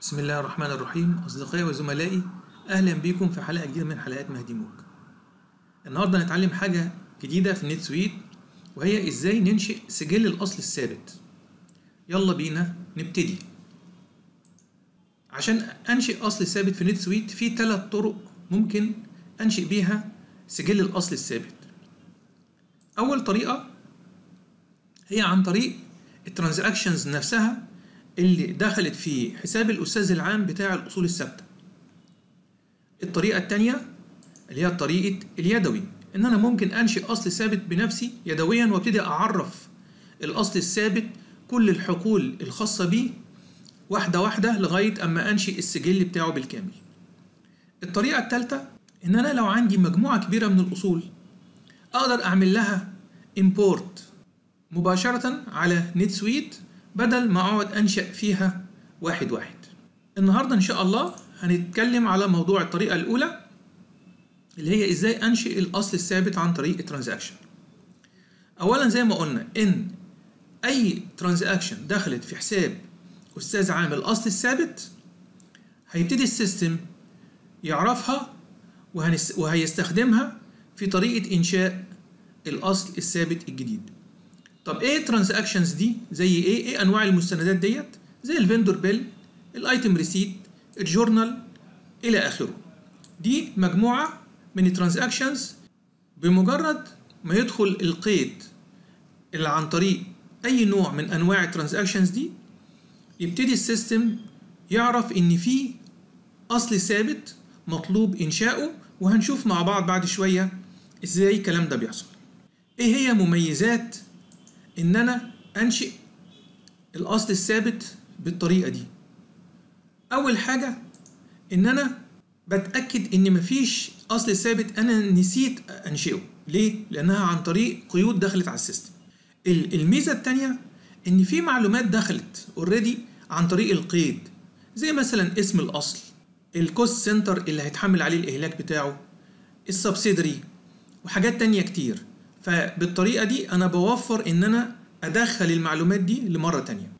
بسم الله الرحمن الرحيم أصدقائي وزملائي أهلا بكم في حلقة جديدة من حلقات مهدي موج النهاردة هنتعلم حاجة جديدة في النت سويت وهي إزاي ننشئ سجل الأصل الثابت يلا بينا نبتدي عشان أنشئ أصل ثابت في نت سويت في ثلاث طرق ممكن أنشئ بيها سجل الأصل الثابت أول طريقة هي عن طريق الترانزاكشنز نفسها اللي دخلت في حساب الأستاذ العام بتاع الأصول الثابتة الطريقة التانية اللي هي طريقة اليدوي إن أنا ممكن أنشئ أصل ثابت بنفسي يدويا وابتدي أعرف الأصل الثابت كل الحقول الخاصة بيه واحدة واحدة لغاية أما أنشئ السجل بتاعه بالكامل الطريقة التالتة إن أنا لو عندي مجموعة كبيرة من الأصول أقدر أعمل لها import مباشرة على نت سويت بدل ما اقعد انشا فيها واحد واحد النهارده ان شاء الله هنتكلم على موضوع الطريقه الاولى اللي هي ازاي انشئ الاصل الثابت عن طريق الترانزاكشن اولا زي ما قلنا ان اي ترانزاكشن دخلت في حساب استاذ عام الاصل الثابت هيبتدي السيستم يعرفها وهنس وهيستخدمها في طريقه انشاء الاصل الثابت الجديد طب ايه الترانزاكشنز دي زي ايه ايه انواع المستندات ديت زي الفندور بيل الايتم ريسيت الجورنال الى اخره دي مجموعه من الترانزاكشنز بمجرد ما يدخل القيد اللي عن طريق اي نوع من انواع الترانزاكشنز دي يبتدي السيستم يعرف ان في اصل ثابت مطلوب انشاؤه وهنشوف مع بعض بعد شويه ازاي الكلام ده بيحصل ايه هي مميزات ان انا انشئ الاصل الثابت بالطريقه دي اول حاجه ان انا بتاكد ان مفيش اصل ثابت انا نسيت انشئه ليه لانها عن طريق قيود دخلت على السيستم الميزه الثانيه ان في معلومات دخلت اوريدي عن طريق القيد زي مثلا اسم الاصل الكوست سنتر اللي هيتحمل عليه الاهلاك بتاعه السبسيدري وحاجات تانية كتير فبالطريقة دي أنا بوفر إن أنا أدخل المعلومات دي لمرة تانية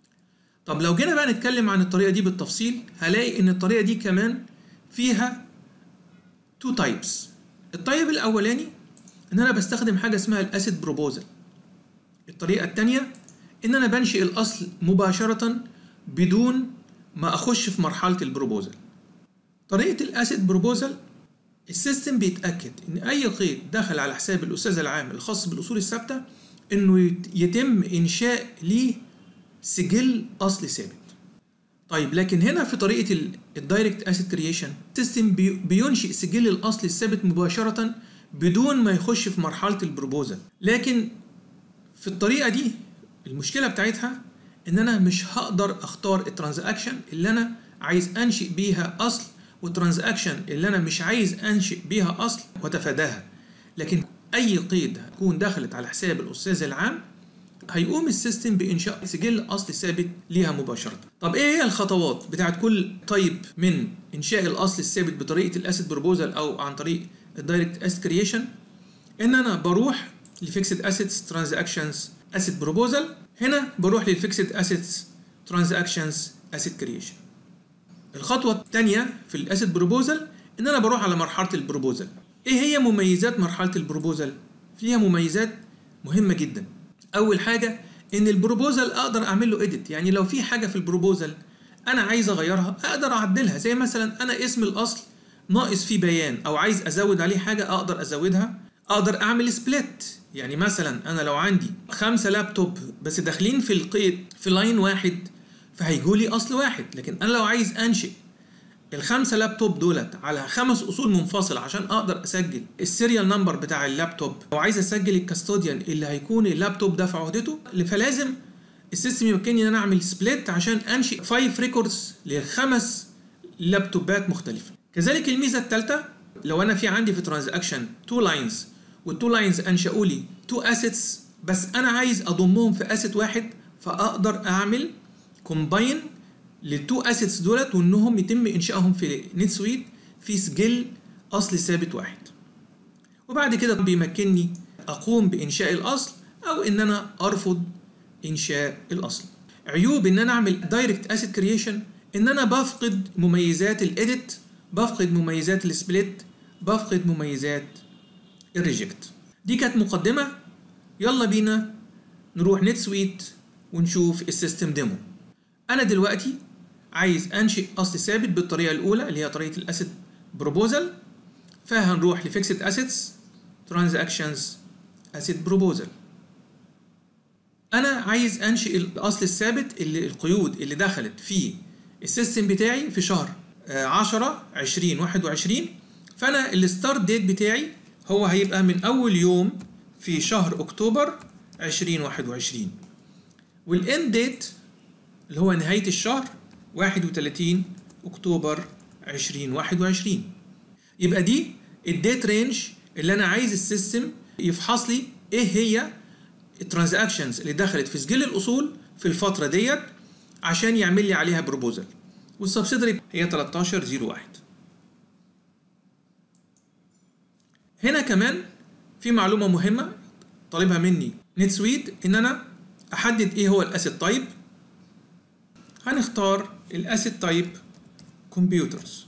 طب لو جينا بقى نتكلم عن الطريقة دي بالتفصيل هلاقي إن الطريقة دي كمان فيها تو تايبس الطيب الأولاني إن أنا بستخدم حاجة اسمها الأسيد بروبوزل الطريقة التانية إن أنا بنشئ الأصل مباشرة بدون ما أخش في مرحلة البروبوزل طريقة الأسيد بروبوزل السيستم بيتاكد ان اي قيد دخل على حساب الاستاذ العام الخاص بالاصول الثابته انه يتم انشاء ليه سجل اصل ثابت طيب لكن هنا في طريقه الدايركت اسيد كرييشن السيستم بينشئ سجل الاصل الثابت مباشره بدون ما يخش في مرحله البروبوزل لكن في الطريقه دي المشكله بتاعتها ان انا مش هقدر اختار الترانزاكشن اللي انا عايز انشئ بيها اصل والترانزاكشن اللي انا مش عايز انشئ بيها اصل واتفاداها لكن اي قيد هتكون دخلت على حساب الاستاذ العام هيقوم السيستم بانشاء سجل اصل ثابت ليها مباشره طب ايه هي الخطوات بتاعت كل طيب من انشاء الاصل الثابت بطريقه الاسيد بروبوزل او عن طريق الدايركت اسيد كرييشن ان انا بروح لفيكسد اسيتس ترانزاكشنز اسيد بروبوزل هنا بروح للفيكسد اسيتس ترانزاكشنز اسيد كرييشن الخطوة الثانية في الاسيد بروبوزل ان انا بروح على مرحلة البروبوزل ايه هي مميزات مرحلة البروبوزل فيها مميزات مهمة جدا اول حاجة ان البروبوزل اقدر اعمل له اديت يعني لو في حاجة في البروبوزل انا عايز اغيرها اقدر اعدلها زي مثلا انا اسم الاصل ناقص فيه بيان او عايز ازود عليه حاجة اقدر ازودها اقدر اعمل سبليت يعني مثلا انا لو عندي خمسة لابتوب بس داخلين في القيد في لاين واحد فهيجوا لي اصل واحد لكن انا لو عايز انشئ الخمسه لابتوب دولت على خمس اصول منفصله عشان اقدر اسجل السيريال نمبر بتاع اللابتوب لو عايز اسجل الكاستوديان اللي هيكون اللابتوب ده في عهدته فلازم السيستم يمكنني ان انا اعمل سبليت عشان انشئ 5 ريكوردز لخمس لابتوبات مختلفه كذلك الميزه الثالثه لو انا في عندي في ترانزاكشن تو لاينز والتو لاينز انشأوا لي تو اسيتس بس انا عايز اضمهم في اسيت واحد فاقدر اعمل كومباين للتو اسيتس دولت وانهم يتم انشائهم في نت سويت في سجل اصل ثابت واحد وبعد كده بيمكنني اقوم بانشاء الاصل او ان انا ارفض انشاء الاصل عيوب ان انا اعمل دايركت اسيد كرييشن ان انا بفقد مميزات الايديت بفقد مميزات السبليت بفقد مميزات الريجكت دي كانت مقدمة يلا بينا نروح نت سويت ونشوف السيستم ديمو انا دلوقتي عايز انشئ اصل ثابت بالطريقة الاولى اللي هي طريقة الاسيت بروبوزل فهنروح لفيكسد اسيتس ترانزاكشنز اسيت بروبوزل انا عايز انشئ الاصل الثابت اللي القيود اللي دخلت في السيستم بتاعي في شهر 10 20 21 فانا الستارت ديت بتاعي هو هيبقى من اول يوم في شهر اكتوبر 2021 والاند ديت اللي هو نهايه الشهر 31 اكتوبر 2021 يبقى دي الديت رينج اللي انا عايز السيستم يفحص لي ايه هي الترانزاكشنز اللي دخلت في سجل الاصول في الفتره ديت عشان يعمل لي عليها بروبوزل والسبسيدري هي 1301 هنا كمان في معلومه مهمه طالبها مني نت سويت ان انا احدد ايه هو الاسيت تايب هنختار الاسيت تايب كمبيوترز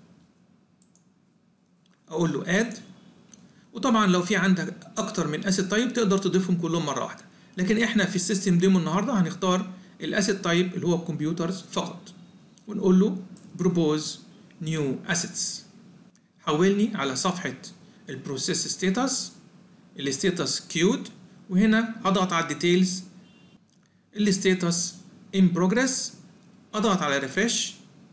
اقول له اد وطبعا لو في عندك اكتر من اسيت تايب تقدر تضيفهم كلهم مره واحده لكن احنا في السيستم ديمو النهارده هنختار الاسيت تايب اللي هو الكمبيوترز فقط ونقول له بروبوز نيو اسيتس حولني على صفحه البروسيس ستاتس الستاتس كيود وهنا هضغط على الديتيلز الستاتس ان بروجريس اضغط على ريفرش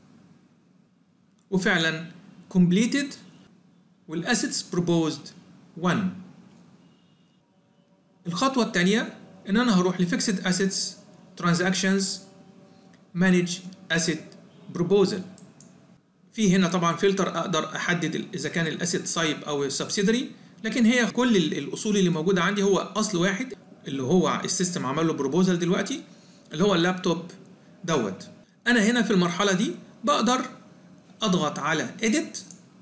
وفعلا completed والاسيتس بروبوزد 1 الخطوة الثانية إن أنا هروح لفيكسد أسيتس ترانزاكشنز مانج أسيت بروبوزل في هنا طبعا فلتر أقدر أحدد إذا كان الأسيت سايب أو سبسيدري لكن هي كل الأصول اللي موجودة عندي هو أصل واحد اللي هو السيستم عمل له بروبوزل دلوقتي اللي هو اللابتوب دوت أنا هنا في المرحلة دي بقدر أضغط على edit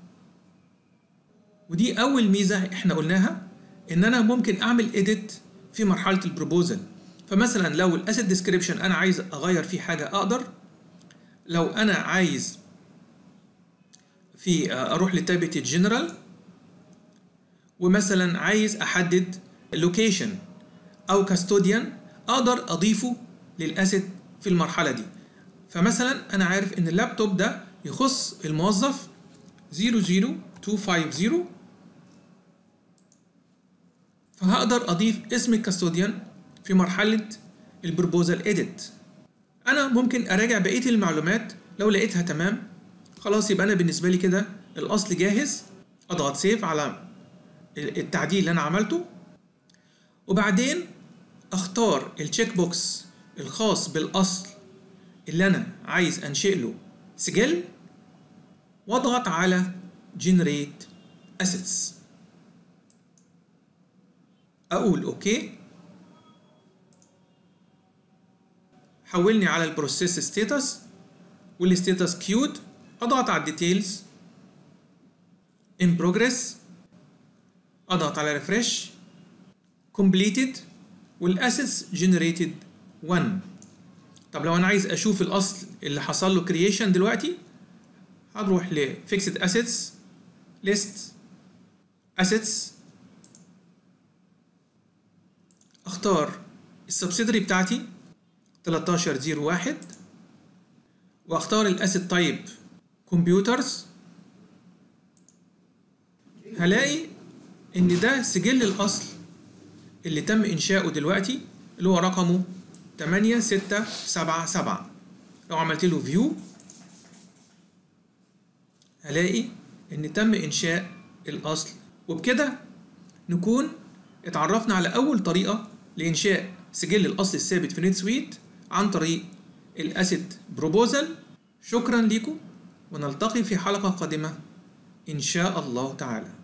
ودي أول ميزة إحنا قلناها ان انا ممكن اعمل اديت في مرحله البروبوزل فمثلا لو الاسيت ديسكريبشن انا عايز اغير فيه حاجه اقدر لو انا عايز في اروح لتابة الجنرال ومثلا عايز احدد لوكيشن او كاستوديان اقدر اضيفه للاسيت في المرحله دي فمثلا انا عارف ان اللابتوب ده يخص الموظف 00250 فهقدر اضيف اسم الكاستوديان في مرحله البروبوزال اديت انا ممكن اراجع بقيه المعلومات لو لقيتها تمام خلاص يبقى انا بالنسبه لي كده الاصل جاهز اضغط سيف على التعديل اللي انا عملته وبعدين اختار التشيك بوكس الخاص بالاصل اللي انا عايز انشئ له سجل واضغط على generate assets اقول اوكي حولني على البروسيس ستاتس والستاتس كيود اضغط على الديتيلز ان بروجريس اضغط على ريفرش completed والاسيتس generated 1 طب لو انا عايز اشوف الاصل اللي حصل له كرييشن دلوقتي هنروح ل fixed assets list assets اختار السبسيدري بتاعتي 1301 واختار الاسيت تايب كمبيوترز هلاقي ان ده سجل الاصل اللي تم انشاؤه دلوقتي اللي هو رقمه 8677 لو عملت له فيو هلاقي ان تم انشاء الاصل وبكده نكون اتعرفنا على اول طريقه لانشاء سجل الاصل الثابت في نت سويت عن طريق الاسيت بروبوزل شكرا لكم ونلتقي في حلقه قادمه ان شاء الله تعالى